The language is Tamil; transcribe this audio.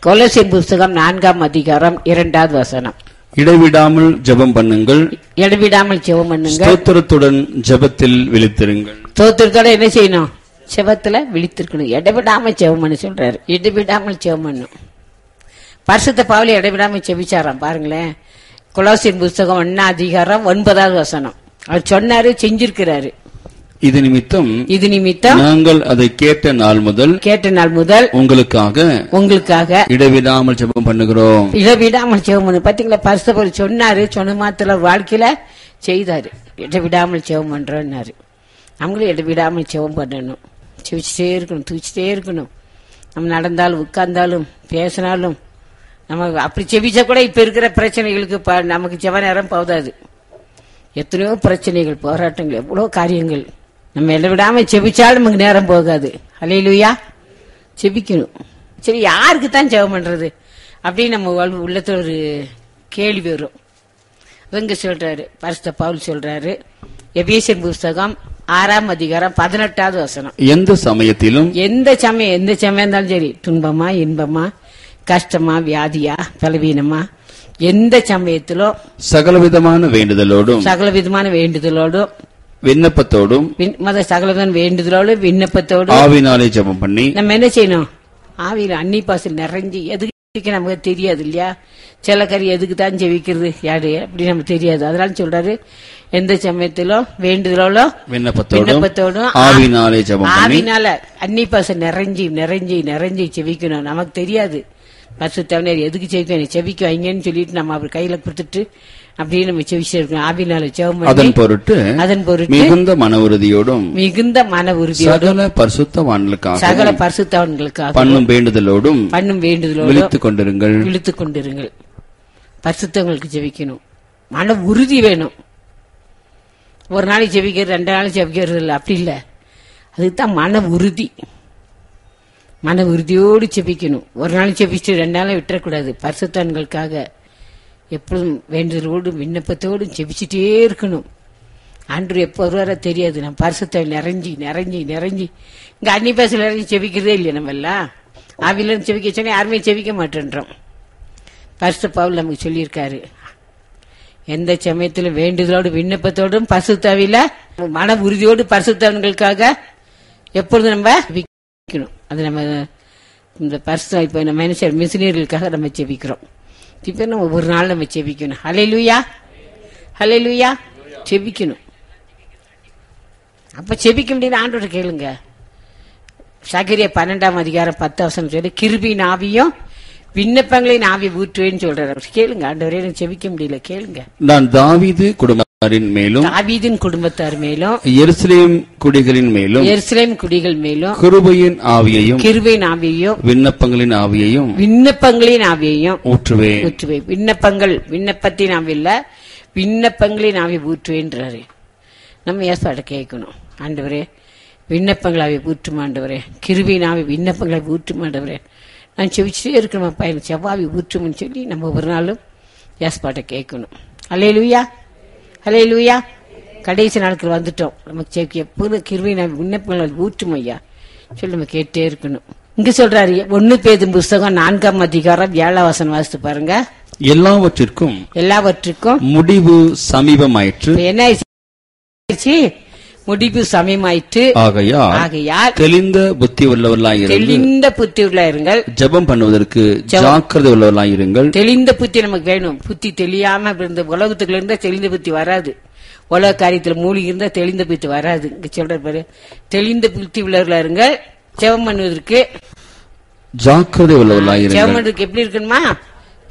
கொலோசியர் புஸ்தகம் நான்காம் அதிகாரம் இரண்டாவது வசனம் இடைவிடாமல் ஜெபம் பண்ணுங்கள் இடைவிடாமல் ஜெபம் பண்ணுங்க ஸ்தோத்திரத்துடன் ஜெபத்தில் விழித்திருங்கள் தோத்திரத்தோட என்ன செய்யணும் செவத்துல விழித்திருக்கணும் இடைவிடாம ஜெபம் பண்ண சொல்றாரு இடைவிடாமல் ஜெபம் பண்ணும் பரிசுத்த பாவலி இடைவிடாம செவிச்சாராம் பாருங்களேன் கொலோசியர் புஸ்தகம் ஒன்னா அதிகாரம் ஒன்பதாவது வசனம் அவர் சொன்னாரு செஞ்சிருக்கிறாரு இது நிமித்தம் இது நிமித்தம் நாங்கள் அதை கேட்ட நாள் முதல் கேட்ட நாள் முதல் உங்களுக்காக உங்களுக்காக இடைவிடாமல் ஜெபம் பண்ணுகிறோம் இடைவிடாமல் ஜெபம் பண்ணு பாத்தீங்களா பரிசுத்த சொன்னாரு சொன்ன மாத்திர வாழ்க்கையில செய்தாரு இடைவிடாமல் ஜெபம் பண்றோம்னாரு நம்மளும் இடைவிடாமல் ஜெபம் பண்ணணும் செவிச்சிட்டே இருக்கணும் தூச்சிட்டே இருக்கணும் நம்ம நடந்தாலும் உட்கார்ந்தாலும் பேசினாலும் நம்ம அப்படி செவிச்சா கூட இப்ப இருக்கிற பிரச்சனைகளுக்கு ப- நமக்கு ஜெப நேரம் போதாது எத்தனையோ பிரச்சனைகள் போராட்டங்கள் எவ்வளோ காரியங்கள் நம்ம இடைவிடாம செபிச்சாலும் நமக்கு நேரம் போகாது அலையிலுயா செபிக்கணும் சரி யாருக்கு தான் ஜெபம் பண்றது அப்படின்னு நம்ம வாழ்வு- உள்ளத்துல ஒரு கேள்வி வரும் இவங்க சொல்றாரு பரிசுத்த பவுல் சொல்றாரு எபேசியர் புஸ்தகம் ஆறாம் அதிகாரம் பதினெட்டாவது வசனம் எந்த சமயத்திலும் எந்த சமயம் எந்த சமயம் இருந்தாலும் சரி துன்பமா இன்பமா கஷ்டமா வியாதியா பலவீனமா எந்த சமயத்திலும் சகலவிதமான வேண்டுதலோடும் சகல விதமான வேண்டுதலோடும் விண்ணப்பத்தோடும் விண்- மத சகல விதமான வேண்டுதலோடு விண்ணப்பத்தோடு ஆவினாலே ஜெபம் பண்ணி நம்ம என்ன செய்யணும் ஆவியில் அன்னி பாசல் நிறைஞ்சு எதுக்கு நமக்கு தெரியாது இல்லையா சில கறி எதுக்கு தான் ஜெபிக்கிறது யாரு அப்படி நமக்கு தெரியாது அதனால சொல்றாரு எந்த சமயத்திலும் வேண்டுதலோட விண்ணப்பத்தோடும் விண்ணப்பத்தோடும் ஆவினாலே ஜெபம் பண்ணி ஆவினால அன்னி பாசல் நிறைஞ்சி நிறைஞ்சி நிறைஞ்சி செவிக்கணும் நமக்கு தெரியாது பசு தவணர் எதுக்கு செவிக்கணும் செவிக்க வைங்கன்னு சொல்லிட்டு நம்ம அவர் கையில கொடுத்துட்டு அப்படியே நம்ம செவிச்சிருக்கணும் ஆவினால செவம் அதன் பண்ணி பொருட்டு அதன் பொருட்டு மிகுந்த மன உறுதியோடும் மிகுந்த மன உறுதியோடு சகல பரிசுத்தவான்களுக்காக சகல பரிசுத்தவன்களுக்காக பண்ணும் வேண்டுதலோடும் பண்ணும் வேண்டுதலோடு விழித்துக் கொண்டிருங்கள் இழுத்துக் கொண்டிருங்கள் பரிசுத்தவங்களுக்கு ஜெபிக்கணும் மன உறுதி வேணும் ஒரு நாளைக்கு ஜெபிக்கிறது ரெண்டு நாளைக்கு ஜெபிக்கிறது இல்லை அப்படி இல்லை அதுதான் மன உறுதி மன உறுதியோடு ஜெபிக்கணும் ஒரு நாள் ஜெபிச்சு ரெண்டு நாளை விட்டுறக்கூடாது பரிசுத்தவன்களுக்காக எப்பொழுதும் வேண்டுதலோடு விண்ணப்பத்தோடு ஜெபிச்சுட்டே இருக்கணும் அன்று எப்போ வருவாரோ தெரியாது நம்ம பரிசுத்த நிறைஞ்சி நிறைஞ்சி நிறைஞ்சி இங்க அன்னி பேசல நிறைஞ்சி செபிக்கிறதே இல்லையா நம்ம எல்லாம் ஆவில இருந்து செபிக்க சொன்னா யாருமே செபிக்க மாட்டேன்றோம் பரிசு பவுல் நமக்கு சொல்லியிருக்காரு எந்த சமயத்திலும் வேண்டுதலோடு விண்ணப்பத்தோடும் பரிசுத்தாவில மன உறுதியோடு பரிசுத்தவன்களுக்காக எப்பொழுதும் நம்ம ஜெபிக்கணும் அது நம்ம இந்த பரிசு இப்போ நம்ம மனுஷர் மிஷினியர்களுக்காக நம்ம ஜெபிக்கிறோம் இப்போ நம்ம ஒரு நாள் நம்ம ஜெபிக்கணும் ஹலே லூயா ஹலே லூயா ஜெபிக்கணும் அப்ப செபிக்க முடியாது ஆண்டோட கேளுங்க சகரிய பன்னெண்டாம் அதிகாரம் பத்து அவசரம் சொல்லி கிருபின் ஆவியும் விண்ணப்பங்களின் ஆவி ஊற்றுவேன்னு சொல்றாரு அவர் கேளுங்க ஆண்டவரே எனக்கு செபிக்க முடியல கேளுங்க நான் தாவீது குடும்பத்தாரின் மேலும் தாவீதின் குடும்பத்தார் மேலும் எருசலேம் குடிகளின் மேலும் எருசலேம் குடிகள் மேலும் கிருபையின் ஆவியையும் கிருபையின் ஆவியையும் விண்ணப்பங்களின் ஆவியையும் விண்ணப்பங்களின் ஆவியையும் ஊற்றுவேன் ஊற்றுவேன் விண்ணப்பங்கள் விண்ணப்பத்தின் ஆவி இல்ல விண்ணப்பங்களின் ஆவி ஊற்றுவேன்றாரு நம்ம ஏசாட கேட்கணும் ஆண்டவரே விண்ணப்பங்கள் ஆவி ஊற்றும் ஆண்டவரே கிருபியின் ஆவி விண்ணப்பங்களை ஊற்றும் ஆண்டவரே நான் செவிச்சிட்டே இருக்கணும் பையன் செவ்வாவி ஊற்றும்னு சொல்லி நம்ம ஒரு நாளும் ஏஸ்பாட்டை கேட்கணும் அலே லூயா அலே லூயா கடைசி நாட்கள் வந்துட்டோம் நமக்கு செவிக்க எப்போதும் கிருபியின் ஆவி விண்ணப்பங்கள் ஊற்றும் ஐயா சொல்லி நம்ம கேட்டே இருக்கணும் இங்க சொல்றாரு ஒன்னு பேதும் புஸ்தகம் நான்காம் அதிகாரம் ஏழாம் வசனம் வாசித்து பாருங்க எல்லாவற்றிற்கும் எல்லாவற்றுக்கும் முடிவு சமீபமாயிற்று இப்ப என்ன ஆயிடுச்சு முடிவு சமயமாயிற்று ஆகையால் ஆகையால் தெளிந்த புத்தி உள்ளவர்களாயிருந்து தெளிந்த புத்தி உள்ள இருங்கள் ஜெபம் பண்ணுவதற்கு ஜாக்கிரதை உள்ளவர்களாயிருங்கள் தெளிந்த புத்தி நமக்கு வேணும் புத்தி தெளியாம இருந்த உலகத்துக்குள்ள இருந்தா தெளிந்த புத்தி வராது உலக காரியத்துல மூழ்கி இருந்தா தெளிந்த புத்தி வராது இங்க சொல்ற பாரு தெளிந்த புத்தி உள்ளவர்களா இருங்கள் ஜெபம் பண்ணுவதற்கு ஜாக்கிரதை உள்ளவர்களாயிருங்கள் ஜெபம் பண்றதுக்கு எப்படி இருக்கணுமா